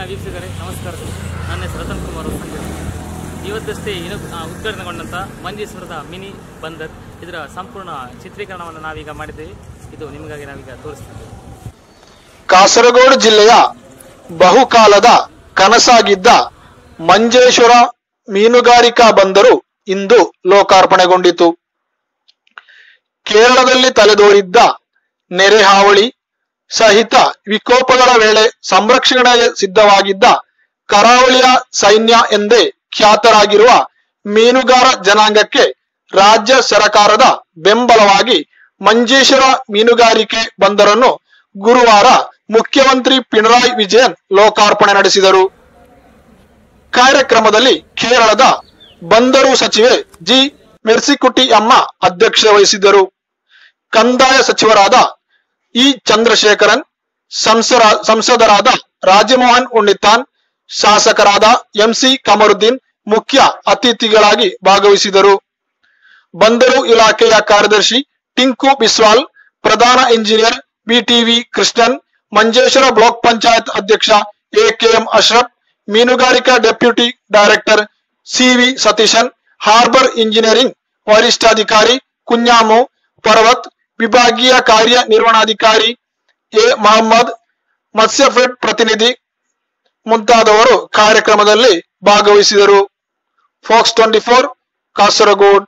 ವೀಕ್ಷಕರೇ ನಮಸ್ಕಾರ ನನ್ನ ಹೆಸರು ರತನ್ ಕುಮಾರ್ ಸಂಜೆ ಇವತ್ತಷ್ಟೇ ಇನ್ನು ಆ, ಉದ್ಘಾಟನೆಗೊಂಡಂಥ ಮಂಜೇಶ್ವರದ ಮಿನಿ ಬಂದರ್ ಇದರ ಸಂಪೂರ್ಣ ಚಿತ್ರೀಕರಣವನ್ನು ನಾವೀಗ ಮಾಡಿದ್ದೇವೆ ಇದು ನಿಮಗಾಗಿ ನಾವೀಗ ತೋರಿಸ್ತಿದ್ದೇವೆ ಕಾಸರಗೋಡು ಜಿಲ್ಲೆಯ ಬಹುಕಾಲದ ಕನಸಾಗಿದ್ದ ಮಂಜೇಶ್ವರ ಮೀನುಗಾರಿಕಾ ಬಂದರು ಇಂದು ಲೋಕಾರ್ಪಣೆಗೊಂಡಿತು ಕೇರಳದಲ್ಲಿ ತಲೆದೋರಿದ್ದ ನೆರೆ ಹಾವಳಿ ಸಹಿತ ವಿಕೋಪಗಳ ವೇಳೆ ಸಂರಕ್ಷಣೆಗೆ ಸಿದ್ಧವಾಗಿದ್ದ ಕರಾವಳಿಯ ಸೈನ್ಯ ಎಂದೇ ಖ್ಯಾತರಾಗಿರುವ ಮೀನುಗಾರ ಜನಾಂಗಕ್ಕೆ ರಾಜ್ಯ ಸರ್ಕಾರದ ಬೆಂಬಲವಾಗಿ ಮಂಜೇಶ್ವರ ಮೀನುಗಾರಿಕೆ ಬಂದರನ್ನು ಗುರುವಾರ ಮುಖ್ಯಮಂತ್ರಿ ಪಿಣರಾಯಿ ವಿಜಯನ್ ಲೋಕಾರ್ಪಣೆ ನಡೆಸಿದರು ಕಾರ್ಯಕ್ರಮದಲ್ಲಿ ಕೇರಳದ ಬಂದರು ಸಚಿವೆ ಜಿ ಮೆರ್ಸಿಕುಟಿ ಅಮ್ಮ ಅಧ್ಯಕ್ಷತೆ ವಹಿಸಿದ್ದರು ಕಂದಾಯ ಸಚಿವರಾದ ಇ ಚಂದ್ರಶೇಖರನ್ ಸಂಸರ ಸಂಸದರಾದ ರಾಜಮೋಹನ್ ಉಣ್ಣಿತಾನ್ ಶಾಸಕರಾದ ಎಂಸಿ ಕಮರುದ್ದೀನ್ ಮುಖ್ಯ ಅತಿಥಿಗಳಾಗಿ ಭಾಗವಹಿಸಿದರು ಬಂದರು ಇಲಾಖೆಯ ಕಾರ್ಯದರ್ಶಿ ಟಿಂಕು ಬಿಸ್ವಾಲ್ ಪ್ರಧಾನ engineer BTV Krishnan Manjeshwar block panchayat ಅಧ್ಯಕ್ಷ ಎಕೆಎಂ ಅಶ್ರಫ್ ಮೀನುಗಾರಿಕಾ deputy director CV Satheesan harbour engineering ವರಿಷ್ಠಾಧಿಕಾರಿ ಕುഞ്ഞാಮು ಪರ್ವತ್ ವಿಭಾಗೀಯ ಕಾರ್ಯನಿರ್ವಹಣಾಧಿಕಾರಿ ಎ ಮಹಮ್ಮದ್ ಮತ್ಸ್ಯಫೆಡ್ ಪ್ರತಿನಿಧಿ ಮುಂತಾದವರು ಕಾರ್ಯಕ್ರಮದಲ್ಲಿ ಭಾಗವಹಿಸಿದರು Fox twenty four Kasaragod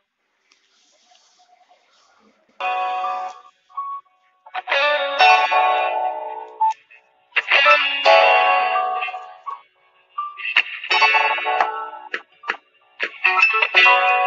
Thank you.